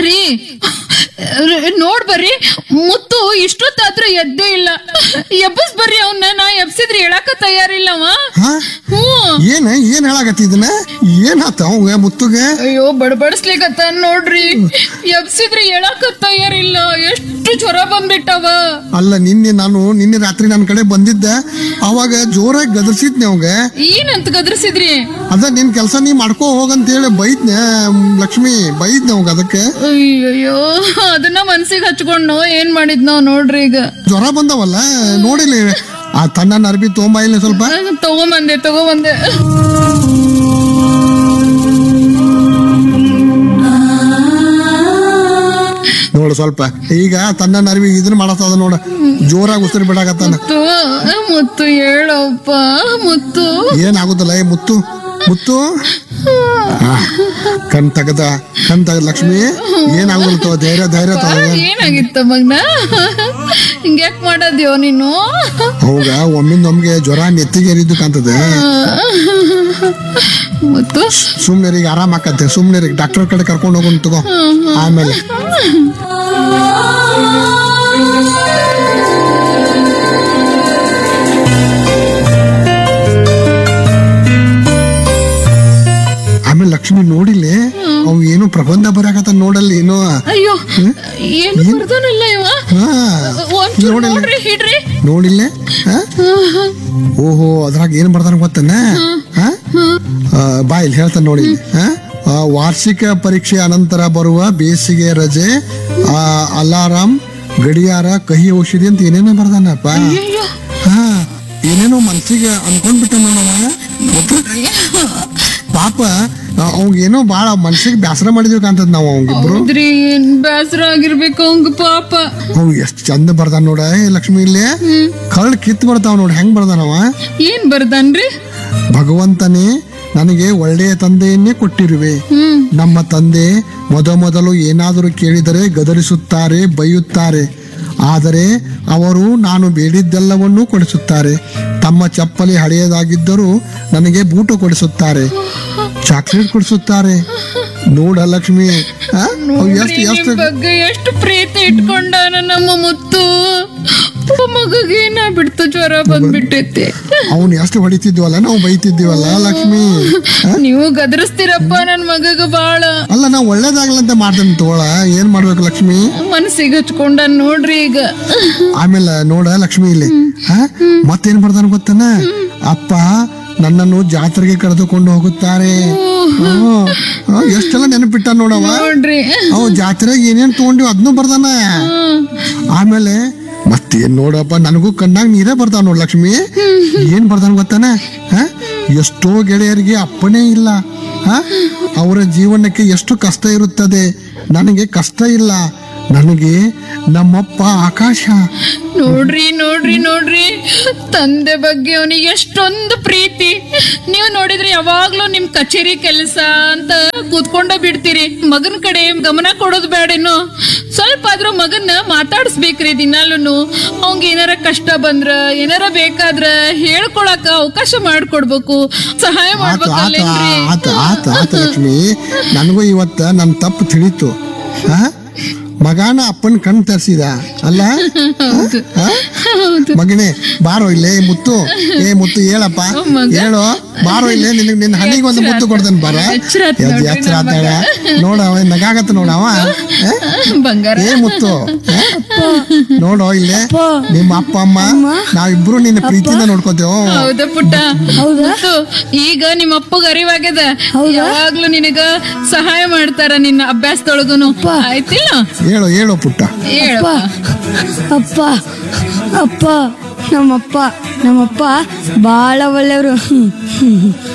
ರೀ ರ- ನೋಡ್ ಬರ್ರಿ ಮುತ್ತು ಇಷ್ಟೊತ್ತಾದ್ರೂ ಎದ್ದೇ ಇಲ್ಲ ಎಬ್ಬಸ್ ಬರ್ರಿ ಅವನ್ನ ನಾ ಎಬ್ಸಿದ್ರೆ ಹೇಳಾಕ ತಯಾರಿಲ್ಲವ ಹಾ ಹ್ಮ್ ಏನ ಏನ್ ಹೇಳಾಕತ್ತಿ ಇದನ್ನ ಏನಾತ ಅವಂಗ ಮುತ್ತುಗೆ ಅಯ್ಯೋ ಬಡಬಡಿಸ್ಲಿಕತ್ತ ನೋಡ್ರಿ ಎಬ್ಸಿದ್ರೆ ಹೇಳಾಕ ತಯಾರಿಲ್ಲ ಎಷ್ಟು ಜ್ವರ ಬಂದ್ಬಿಟ್ಟವ ಅಲ್ಲ ನಿನ್ನೆ ನಾನು ನಿನ್ನೆ ರಾತ್ರಿ ನನ್ನ ಕಡೆ ಬಂದಿದ್ದೆ ಅವಾಗ ಜೋರಾಗಿ ಗದರ್ಸಿದ್ನೆ ಅವಂಗ ಏನಂತ ಗದ್ರಸಿದ್ರಿ ಅದ ನಿನ್ ಕೆಲಸ ನೀ ಮಾಡ್ಕೋ ಹೋಗಂತ ಹೇಳಿ ಬೈದ್ನೆ ಲಕ್ಷ್ಮಿ ಬೈದ್ನೆ ಅವಂಗ ಅದಕ್ಕೆ ಅಯ್ಯಯ್ಯೋ ಅದನ್ನ ಮನ್ಸಿಗೆ ಹಚ್ಕೊಂಡು ಏನ್ ಮಾಡಿದ್ನೋ ನೋಡ್ರಿ ಈಗ ಜ್ವರ ಬಂದವಲ್ಲ ನೋಡಿಲಿ ಆ ತನ್ನ ಅರ್ಬಿ ತೊಗೊಂಬ ಇಲ್ಲಿ ಸ್ವಲ್ಪ ತಗೊಂಬಂದೆ ತಗೊಂಬಂದೆ ನೋಡು ಸ್ವಲ್ಪ ಈಗ ತನ್ನ ಅರ್ಬಿ ಇದನ್ನ ಮಾಡತ್ತದ ನೋಡ ಜೋರಾಗಿ ಉಸಿರು ಬಿಡಾಕತ್ತಾನ ಮುತ್ತು ಮುತ್ತು ಹೇಳಪ್ಪ ಮುತ್ತು ಏನಾಗುತ್ತಲ್ಲ ಏ ಮುತ್ತು ಮುತ್ತು ಆ, ಕಣ್ ತಗದ ಕಣ್ ತಗದ ಲಕ್ಷ್ಮಿ ಏನಾಗುತ್ತೋ ಧೈರ್ಯ ಧೈರ್ಯ ಬಾ, ತಗದ ಏನಾಗಿತ್ತ ಮಗ್ನ ಹಿಂಗ್ಯಾಕ್ ಮಾಡದ್ಯೋ ನೀನು ಅವಾಗ ಒಮ್ಮಿಂದ ಒಮ್ಗೆ ಜ್ವರ ನೆತ್ತಿಗೆ ಏರಿದ್ದು ಕಾಣ್ತದೆ ಮುತ್ತು ಸುಮ್ನೆ ಈಗ ಆರಾಮ್ ಆಕತ್ತೆ ಸುಮ್ನೆ ಡಾಕ್ಟರ್ ಕಡೆ ಕರ್ಕೊಂಡು ಹೋಗೋಣ ತಗೋ ಆಮೇಲೆ ಆಮೇಲೆ ಲಕ್ಷ್ಮಿ ನೋಡಿಲ್ಲಿ ಅವ್ ಏನು ಪ್ರಬಂಧ ಬರಾಕತ್ತ ನೋಡಲ್ಲಿ ಏನೋ ಅಯ್ಯೋ ಏನು ಬರ್ದಾನಲ್ಲ ಇವ ಹಾ ಒಂಚೂರು ನೋಡಿಲ್ಲ ನೋಡ್ರಿ ಹಿಡ್ರಿ ನೋಡಿಲ್ಲ ಹಾ? ಓಹೋ ಅದ್ರಾಗ ಏನ್ ಬರ್ತಾನ ಗೊತ್ತನ ಹಾ? ಆ, ಬಾ ಇಲ್ಲಿ ಹೇಳ್ತಾನೆ ನೋಡಿ ಇಲ್ಲಿ. ಹಾ? ಆ, ವಾರ್ಷಿಕ ಪರೀಕ್ಷೆ ಅನಂತರ ಬರುವ ಬೇಸಿಗೆ ರಜೆ ಆ, ಅಲಾರಾಮ್ ಗಡಿಯಾರ ಕಹಿ ಔಷಧಿ ಅಂತ ಏನೇನೋ ಬರ್ದಾನಪ್ಪ ಅಯ್ಯೋ ಹಾ ಏನೇನೋ ಮನ್ಸಿಗೆ ಅನ್ಕೊಂಡ್ಬಿಟ್ಟ ನೋಡವ ಪಾಪ ಅವಂಗ ಏನೋ ಬಾಳ ಮನ್ಸಿಗೆ ಬ್ಯಾಸರ ಮಾಡಿದ್ವಿ ಕಾಂತದ್ ನಾವು ಅವಂಗಿಬ್ರು ಹೌದ್ರಿ ಏನ್ ಬೇಸರ ಆಗಿರ್ಬೇಕು ಅವಂಗ ಪಾಪ ಅವ್ ಎಷ್ಟ್ ಚಂದ ಬರ್ದಾನ ನೋಡ ಏ ಲಕ್ಷ್ಮಿ ಇಲ್ಲಿ ಕಳ್ಳ ಕಿತ್ ಬರ್ತಾವ ನೋಡ್ ಹೆಂಗ್ ಬರ್ದಾನವ ಏನ್ ಬರ್ದಾನ್ರಿ ಭಗವಂತನೇ ನನಗೆ ಒಳ್ಳೆಯ ತಂದೆಯನ್ನೇ ಕೊಟ್ಟಿರುವೆ ಹ್ಮ್ ನಮ್ಮ ತಂದೆ ಮೊದಮೊದಲು ಏನಾದರೂ ಕೇಳಿದರೆ ಗದರಿಸುತ್ತಾರೆ ಬೈಯುತ್ತಾರೆ ಆದರೆ ಅವರು ನಾನು ಬೇಡಿದ್ದೆಲ್ಲವನ್ನೂ ಕೊಡಿಸುತ್ತಾರೆ ತಮ್ಮ ಚಪ್ಪಲಿ ಹಳೆಯದಾಗಿದ್ದರೂ ನನಗೆ ಬೂಟು ಕೊಡಿಸುತ್ತಾರೆ ಚಾಕ್ಲೇಟ್ ಕೊಡಿಸುತ್ತಾರೆ ನೋಡ ಲಕ್ಷ್ಮಿ ಆ? ಅವ್ ಎಷ್ಟು ನಿಮ್ ಎಷ್ಟು ಬಗ್ಗೆ ಎಷ್ಟು ಪ್ರೀತಿ ಇಟ್ಕೊಂಡಾನ ನಮ್ಮ ಮುತ್ತು ಮಗಗೆ ಏನ ಬಿಡ್ತು ಜ್ವರ ಬಂದ್ಬಿಟ್ಟೈತಿ ಅವನ್ ಎಷ್ಟು ಹೊಡಿತಿದ್ವಲ್ಲ ನಾವು ಬೈತಿದ್ದೀವಲ್ಲ ಲಕ್ಷ್ಮಿ ಆ? ನೀವು ಗದರಿಸ್ತೀರಪ್ಪ ನನ್ ಮಗಗ ಬಾಳ ಅಲ್ಲ ನಾವು ಒಳ್ಳೇದಾಗ್ಲಂತ ಮಾಡ್ತೇನೆ ತಗೋಳ ಏನ್ ಮಾಡ್ಬೇಕು ಲಕ್ಷ್ಮಿ ಮನಸ್ಸಿಗೆ ಹಚ್ಕೊಂಡ ನೋಡ್ರಿ ಈಗ ಆಮೇಲೆ ನೋಡ ಲಕ್ಷ್ಮಿ ಇಲ್ಲಿ ಹ? ಮತ್ತೇನ್ ಬರ್ತಾನ ಗೊತ್ತನ ಅಪ್ಪ ನನ್ನನ್ನು ಜಾತ್ರೆಗೆ ಕರೆದುಕೊಂಡು ಹೋಗುತ್ತಾರೆ ಹ್ಮ್. ಹ್ಮ್, ಎಷ್ಟೆಲ್ಲ ನೆನಪಿಟ್ಟ ನೋಡವ ನೋಡ್ರಿ ಅವ್ ಜಾತ್ರೆಗೆ ಏನೇನ್ ತಗೊಂಡಿವ್ ಅದನ್ನು ಬರ್ದಾನ ಆಮೇಲೆ ಮತ್ತೇನ್ ನೋಡಪ್ಪ ನನಗೂ ಕಣ್ಣಾಗ ನೀರೇ ಬರ್ತಾವ ನೋಡ್ ಲಕ್ಷ್ಮಿ ಏನ್ ಬರ್ತಾನ ಗೊತ್ತಾನ ಹ? ಎಷ್ಟೋ ಗೆಳೆಯರಿಗೆ ಅಪ್ಪನೇ ಇಲ್ಲ ಹ? ಅವರ ಜೀವನಕ್ಕೆ ಎಷ್ಟು ಕಷ್ಟ ಇರುತ್ತದೆ ನನಗೆ ಕಷ್ಟ ಇಲ್ಲ ನನಗೆ ನಮ್ಮಪ್ಪ ಆಕಾಶ ನೋಡ್ರಿ ನೋಡ್ರಿ ನೋಡ್ರಿ ತಂದೆ ಬಗ್ಗೆ ಅವನಿಗೆ ಎಷ್ಟೊಂದು ಪ್ರೀತಿ ನೀವು ನೋಡಿದ್ರೆ ಯಾವಾಗ್ಲೂ ನಿಮ್ ಕಚೇರಿ ಕೆಲಸ ಅಂತ ಕೂತ್ಕೊಂಡ ಬಿಡ್ತೀರಿ ಮಗನ ಕಡೆ ಗಮನ ಕೊಡೋದು ಬೇಡೇನು ಸ್ವಲ್ಪ ಆದ್ರೂ ಮಗನ್ನ ಮಾತಾಡಿಸ್ಬೇಕ್ರಿ ದಿನಾಲೂನು ಅವಂಗ ಏನಾರ ಕಷ್ಟ ಬಂದ್ರ ಏನಾರ ಬೇಕಾದ್ರ ಹೇಳ್ಕೊಳಕ ಅವಕಾಶ ಮಾಡ್ಕೊಡ್ಬೇಕು ಸಹಾಯ ಆತ ಆತ ಮಾಡ್ಬೇಕಲ್ಲೇನ್ರಿ ಆತ ಆತ ಆತ ಲಕ್ಷ್ಮಿ ನನಗೂ ಇವತ್ತ ನನ್ ತಪ್ಪು ತಿಳಿತು ಹ? ಮಗಾನ ಅಪ್ಪನ ಕಣ್ ತರ್ಸಿದ ಅಲ್ಲ ಹೌದು ಹ? ಹೌದು ಮಗನೇ ಬಾರೋ ಇಲ್ಲೇ ಮುತ್ತು ಏ ಮುತ್ತು ಹೇಳಪ್ಪ ಮಗ. ಹೇಳು ಬಾರೋ ಇಲ್ಲೇ ನಿನಗೆ ನಿನ್ನ ಹನಿಗೆ ಒಂದು ಮುತ್ತು ಕೊಡ್ತೇನೆ ಬಾರ ಎಚ್ರ ಆತ್ ನೋಡ್ರಿ ಎಚ್ಚರ ನನ್ ಆತಾಳ ನೋಡ ಅವ ನಗಾಗತ್ತ ನೋಡ ಅವ ಹ? ಬಂಗಾರ ಏ ಮುತ್ತು ಹ? ನೋಡೋ ಇಲ್ಲೇ ನಿಮ್ಮ ಅಪ್ಪ ಅಮ್ಮ ನಾವಿಬ್ರು ನಿನ್ನ ಪ್ರೀತಿಯಿಂದ ನೋಡ್ಕೋತೇವ ಹೌದಾ ಪುಟ್ಟ ಮುತ್ತು, ಈಗ ನಿಮ್ಮ ಅಪ್ಪಗ ಅರಿವಾಗ್ಯದ ಯಾವಾಗ್ಲೂ ನಿನಗ ಸಹಾಯ ಮಾಡ್ತಾರ ನಿನ್ನ ಅಭ್ಯಾಸದೊಳಗುನು ಆಯ್ತಿಲ್ಲ ಹೇಳು ಹೇಳು ಪುಟ್ಟ ಹೇಳಪ್ಪ ಅಪ್ಪ ಅಪ್ಪ ನಮ್ಮಪ್ಪ ನಮ್ಮಪ್ಪ ಭಾಳ ಒಳ್ಳೆಯವರು